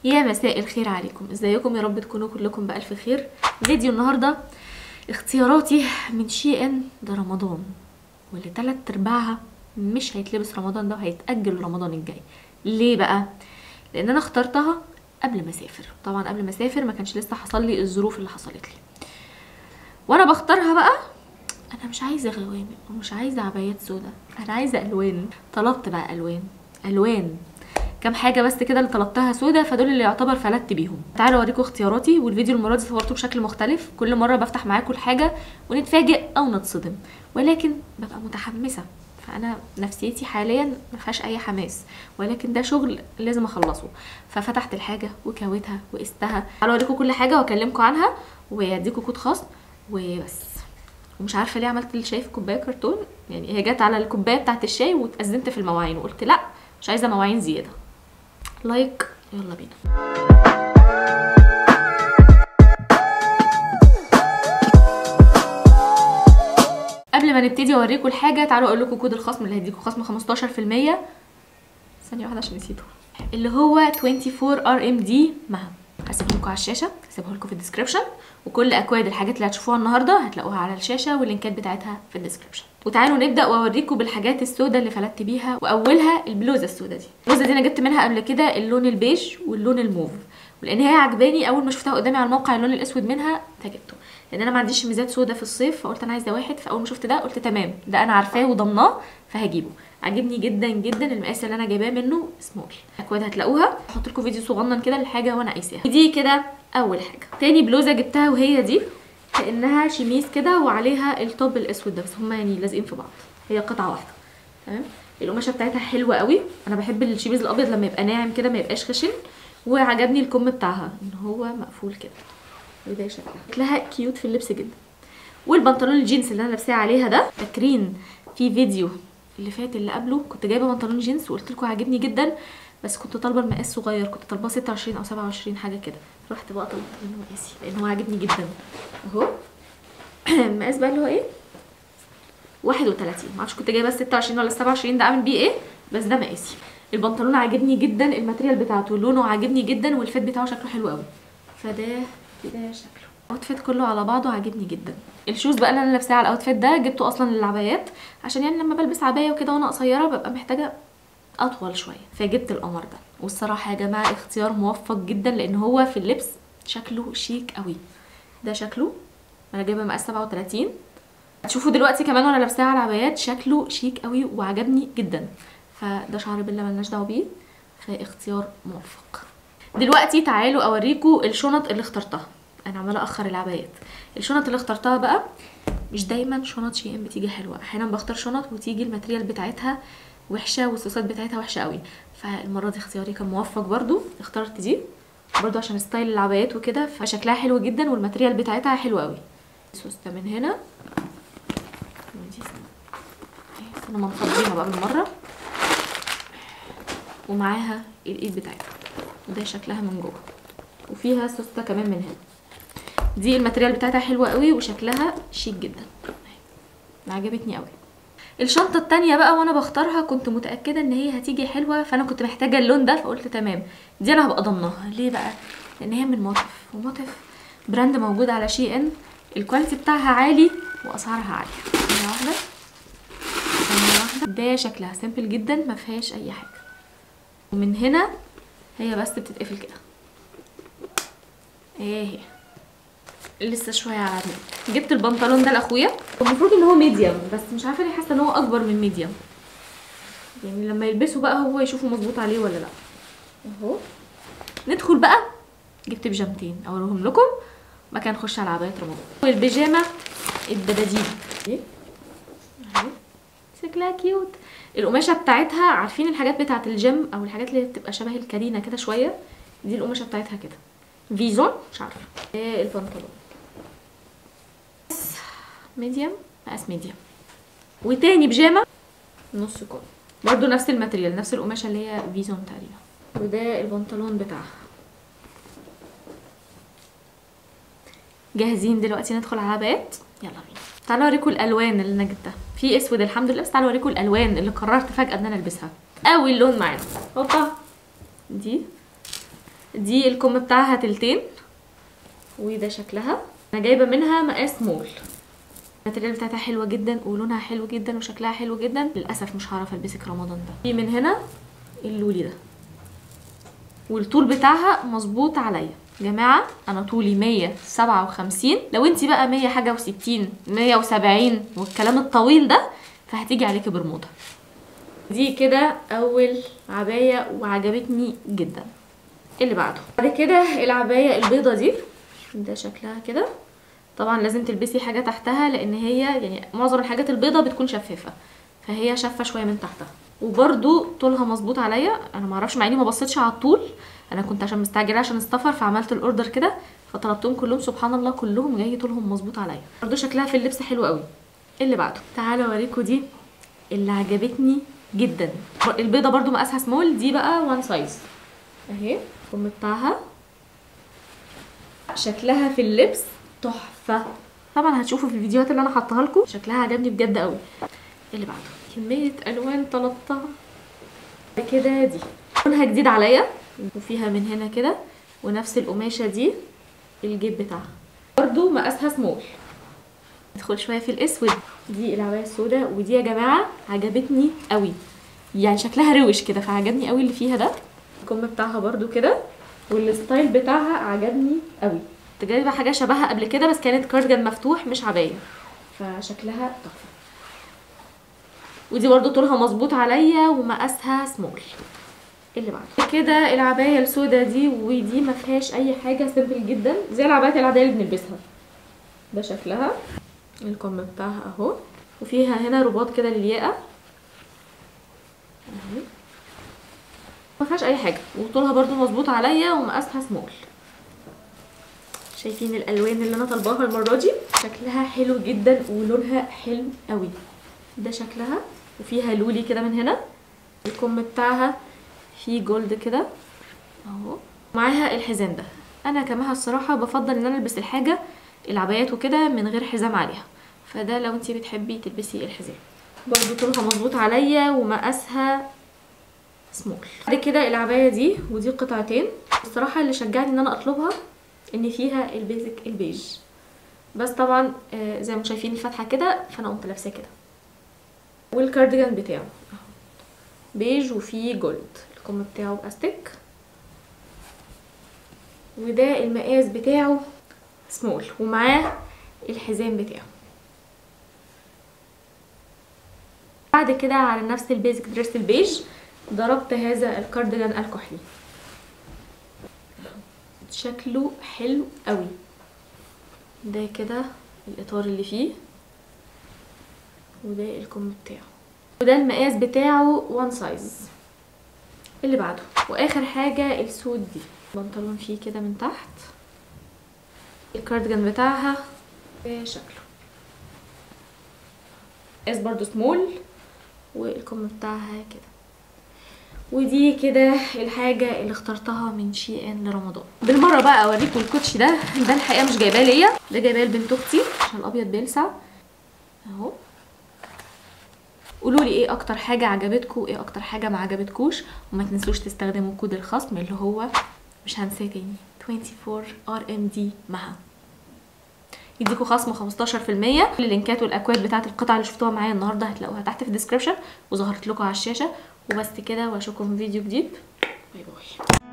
يا مساء الخير عليكم ازيكم يا رب تكونوا كلكم بألف خير فيديو النهارده اختياراتي من شي ان ده رمضان واللي تلات ارباعها مش هيتلبس رمضان ده وهيتأجل رمضان الجاي ليه بقى لان انا اخترتها قبل ما اسافر طبعا قبل ما اسافر ما كانش لسه حصل لي الظروف اللي حصلت لي وانا بختارها بقى انا مش عايزه غوامق ومش عايزه عبايات سودا انا عايزه الوان طلبت بقى الوان الوان كام حاجه بس كده اللي طلبتها سودا فدول اللي يعتبر فلتت بيهم تعالوا اوريكم اختياراتي والفيديو المره دي صورته بشكل مختلف كل مره بفتح معاكم الحاجه ونتفاجئ او نتصدم ولكن ببقى متحمسه فانا نفسيتي حاليا ما فيهاش اي حماس ولكن ده شغل لازم اخلصه ففتحت الحاجه وكويتها وقستها تعالوا اوريكم كل حاجه واكلمكم عنها واديكم كود خاص وبس ومش عارفه ليه عملت الشاي في كوبايه كرتون يعني هي جت على الكوبايه بتاعت الشاي واتأزمت في المواعين وقلت لا مش عايزه مواعين زياده لايك يلا بينا قبل ما نبتدي اوريكم الحاجه تعالوا اقول لكم كود الخصم اللي هيديكم خصم 15% ثانيه واحده عشان نسيته اللي هو 24 ار ام دي مها هسيبه لكم على الشاشه هسيبه لكم في الديسكربشن وكل اكواد الحاجات اللي هتشوفوها النهارده هتلاقوها على الشاشه واللينكات بتاعتها في الديسكربشن وتعالوا نبدا واوريكم بالحاجات السوداء اللي فلتت بيها واولها البلوزه السوداء دي البلوزه دي انا جبت منها قبل كده اللون البيج واللون الموف ولان هي عجباني اول ما شفتها قدامي على الموقع اللون الاسود منها فجبته لان انا ما عنديش ميزات سوداء في الصيف فقلت انا عايزه واحد فاول ما شفت ده قلت تمام ده انا عارفاه وضمناه فهجيبه عجبني جدا جدا المقاس اللي انا جايباه منه سمول اكواد هتلاقوها هحط لكم فيديو صغنن كده للحاجه وانا قايساها دي كده اول حاجه تاني بلوزه جبتها وهي دي كانها شميس كده وعليها التوب الاسود ده بس هما يعني لازقين في بعض هي قطعه واحده تمام القماشه بتاعتها حلوه قوي انا بحب الشميز الابيض لما يبقى ناعم كده ما يبقاش خشن وعجبني الكم بتاعها ان هو مقفول كده وده شكلها شكلها كيوت في اللبس جدا والبنطلون الجينز اللي انا لابساه عليها ده فاكرين في فيديو اللي فات اللي قبله كنت جايبه بنطلون جينز وقلت لكم عاجبني جدا بس كنت طالبه المقاس صغير كنت طالباه 26 او 27 حاجه كده رحت بقى طلبت منه مقاسي لان هو عاجبني جدا اهو المقاس بقى اللي هو ايه 31 معرفش كنت جايبه 26 ولا 27 ده اعمل بيه ايه بس ده مقاسي البنطلون عاجبني جدا الماتريال بتاعته لونه عاجبني جدا والفيت بتاعه شكله حلو قوي فده كده شكله الاوتفيت كله على بعضه عاجبني جدا الشوز بقى اللي انا لابساه على الاوتفيت ده جبته اصلا للعبايات عشان يعني لما بلبس عبايه وكده وانا قصيره ببقى محتاجه اطول شويه فجبت القمر ده والصراحه يا جماعه اختيار موفق جدا لان هو في اللبس شكله شيك قوي ده شكله انا جايبه مقاس 37 هتشوفوا دلوقتي كمان وانا لابساه على العبايات شكله شيك قوي وعجبني جدا فده شعر بيلا ملناش دعوه بيه فاختيار موفق دلوقتي تعالوا اوريكم الشنط اللي اخترتها انا عماله اخر العبايات الشنط اللي اخترتها بقى مش دايما شنط شي ان بتيجي حلوه احيانا بختار شنط وتيجي الماتريال بتاعتها وحشه والصوصات بتاعتها وحشه قوي فالمره دي اختياري كان موفق برضو اخترت دي برضو عشان ستايل العبايات وكده فشكلها حلو جدا والماتريال بتاعتها حلو قوي سوسته من هنا ودي انا مفضيها بقى بالمره ومعاها الايد بتاعتها وده شكلها من جوه وفيها سوسته كمان من هنا دي الماتريال بتاعتها حلوه قوي وشكلها شيك جدا عجبتني قوي الشنطه التانية بقى وانا بختارها كنت متاكده ان هي هتيجي حلوه فانا كنت محتاجه اللون ده فقلت تمام دي انا هبقى ضمناها ليه بقى لان هي من موتف وموتف براند موجود على شي ان الكواليتي بتاعها عالي واسعارها عاليه ثانيه واحده ثانيه واحده ده شكلها سيمبل جدا ما فيهاش اي حاجه ومن هنا هي بس بتتقفل كده ايه لسه شويه على عدل جبت البنطلون ده لاخويا المفروض ان هو ميديوم بس مش عارفه ليه حاسه ان هو اكبر من ميديوم يعني لما يلبسه بقى هو يشوفه مظبوط عليه ولا لا اهو ندخل بقى جبت بيجامتين اوريهم لكم ما كان نخش على عبايه رمضان والبيجامه الدباديب اهي شكلها كيوت القماشه بتاعتها عارفين الحاجات بتاعه الجيم او الحاجات اللي بتبقى شبه الكارينا كده شويه دي القماشه بتاعتها كده فيزون مش عارفه ايه البنطلون ميديوم مقاس ميديوم وتاني بيجامه نص كم برضو نفس الماتريال نفس القماشه اللي هي فيزون تقريبا وده البنطلون بتاعها جاهزين دلوقتي ندخل على عبايات يلا بينا تعالوا اوريكم الالوان اللي انا جبتها في اسود الحمد لله بس تعالوا اوريكم الالوان اللي قررت فجاه ان انا البسها اول لون معانا هوبا دي دي الكم بتاعها تلتين وده شكلها انا جايبه منها مقاس مول الماتريال بتاعتها حلوه جدا ولونها حلو جدا وشكلها حلو جدا للاسف مش هعرف البسك رمضان ده في من هنا اللولي ده والطول بتاعها مظبوط عليا جماعة أنا طولي 157 لو انتي بقى 100 حاجة وستين 170 والكلام الطويل ده فهتيجي عليكي برمودا دي كده أول عباية وعجبتني جدا اللي بعده بعد كده العباية البيضة دي ده شكلها كده طبعا لازم تلبسي حاجة تحتها لأن هي يعني معظم الحاجات البيضة بتكون شفافة فهي شافة شوية من تحتها وبرده طولها مظبوط عليا انا معرفش مع اني ما بصيتش على الطول انا كنت عشان مستعجله عشان السفر فعملت الاوردر كده فطلبتهم كلهم سبحان الله كلهم جاي طولهم مظبوط عليا برده شكلها في اللبس حلو قوي اللي بعده تعالوا اوريكم دي اللي عجبتني جدا البيضه برده مقاسها سمول دي بقى وان سايز اهي الكم بتاعها شكلها في اللبس تحفه طبعا هتشوفوا في الفيديوهات اللي انا حطاها لكم شكلها عجبني بجد قوي اللي بعده كمية ألوان طلبتها كده دي لونها جديد عليا وفيها من هنا كده ونفس القماشة دي الجيب بتاعها برضو مقاسها سمول ندخل شوية في الأسود دي العباية السوداء ودي يا جماعة عجبتني قوي يعني شكلها روش كده فعجبني قوي اللي فيها ده الكم بتاعها برضو كده والستايل بتاعها عجبني قوي كنت جايبه حاجه شبهها قبل كده بس كانت كارديجان مفتوح مش عبايه فشكلها تحفه ودي برضو طولها مظبوط عليا ومقاسها سمول اللي بعده كده العبايه السوداء دي ودي ما فيهاش اي حاجه سيمبل جدا زي العبايات العاديه اللي بنلبسها ده شكلها الكم بتاعها اهو وفيها هنا رباط كده للياقه اهي ما فيهاش اي حاجه وطولها برضو مظبوط عليا ومقاسها سمول شايفين الالوان اللي انا طالباها المره دي شكلها حلو جدا ولونها حلو قوي ده شكلها وفيها لولي كده من هنا الكم بتاعها فيه جولد كده اهو معاها الحزام ده انا كمها الصراحه بفضل ان انا البس الحاجه العبايات وكده من غير حزام عليها فده لو انتي بتحبي تلبسي الحزام برضو طولها مظبوط عليا ومقاسها سمول بعد كده العبايه دي ودي قطعتين الصراحه اللي شجعني ان انا اطلبها ان فيها البيزك البيج بس طبعا آه زي ما شايفين الفتحه كده فانا قمت لابساه كده والكارديجان بتاعه بيج وفيه جولد الكم بتاعه باستيك وده المقاس بتاعه سمول ومعاه الحزام بتاعه بعد كده على نفس البيزك دريس البيج ضربت هذا الكارديجان الكحلي شكله حلو قوي ده كده الاطار اللي فيه وده الكم بتاعه وده المقاس بتاعه وان سايز اللي بعده واخر حاجه السود دي بنطلون فيه كده من تحت الكارديجان بتاعها شكله مقاس برضو سمول والكم بتاعها كده ودي كده الحاجة اللي اخترتها من شي ان لرمضان بالمرة بقى اوريكم الكوتشي ده ده الحقيقة مش جايباه ليا ده جايباه لبنت اختي عشان الابيض بيلسع اهو قولوا لي ايه اكتر حاجة عجبتكم وايه اكتر حاجة ما عجبتكوش وما تنسوش تستخدموا كود الخصم اللي هو مش هنساه تاني 24 ار ام دي مها يديكوا خصم 15% كل اللينكات والاكواد بتاعت القطع اللي شفتوها معايا النهارده هتلاقوها تحت في الديسكربشن وظهرت لكم على الشاشه وبس كده واشوفكم في فيديو جديد باي باي